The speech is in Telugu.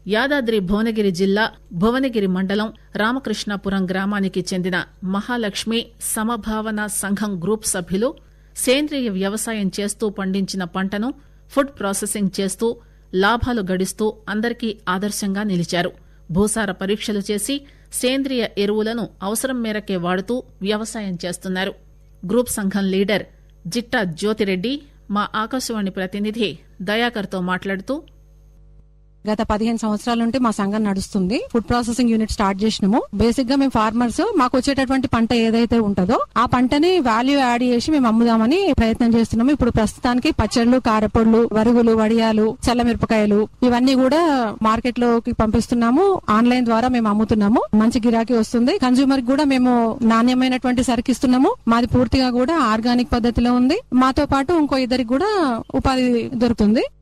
యాదాద్రి భువనగిరి జిల్లా భువనగిరి మండలం రామకృష్ణాపురం గ్రామానికి చెందిన మహాలక్ష్మి సమభావన సంఘం గ్రూప్ సభ్యులు సేంద్రియ వ్యవసాయం చేస్తూ పండించిన పంటను ఫుడ్ ప్రాసెసింగ్ చేస్తూ లాభాలు గడిస్తూ అందరికీ ఆదర్శంగా నిలిచారు భూసార పరీక్షలు చేసి సేంద్రియ ఎరువులను అవసరం మేరకే వాడుతూ వ్యవసాయం చేస్తున్నారు గ్రూప్ సంఘం లీడర్ జిట్టా జ్యోతిరెడ్డి మా ఆకాశవాణి ప్రతినిధి దయాకర్తో మాట్లాడుతూ గత పదిహేను సంవత్సరాల నుండి మా సంఘం నడుస్తుంది ఫుడ్ ప్రాసెసింగ్ యూనిట్ స్టార్ట్ చేసినాము బేసిక్ గా మేము ఫార్మర్స్ మాకు వచ్చేటటువంటి పంట ఏదైతే ఉంటుందో ఆ పంటని వాల్యూ యాడ్ చేసి మేము అమ్ముదామని ప్రయత్నం చేస్తున్నాము ఇప్పుడు ప్రస్తుతానికి పచ్చళ్ళు కారపొళ్ళు వరుగులు వడియాలు చల్లమిరపకాయలు ఇవన్నీ కూడా మార్కెట్ లోకి పంపిస్తున్నాము ఆన్లైన్ ద్వారా మేము అమ్ముతున్నాము మంచి గిరాకీ వస్తుంది కన్జ్యూమర్ కూడా మేము నాణ్యమైనటువంటి సరికిస్తున్నాము మాది పూర్తిగా కూడా ఆర్గానిక్ పద్ధతిలో ఉంది మాతో పాటు ఇంకో ఇద్దరికి కూడా ఉపాధి దొరుకుతుంది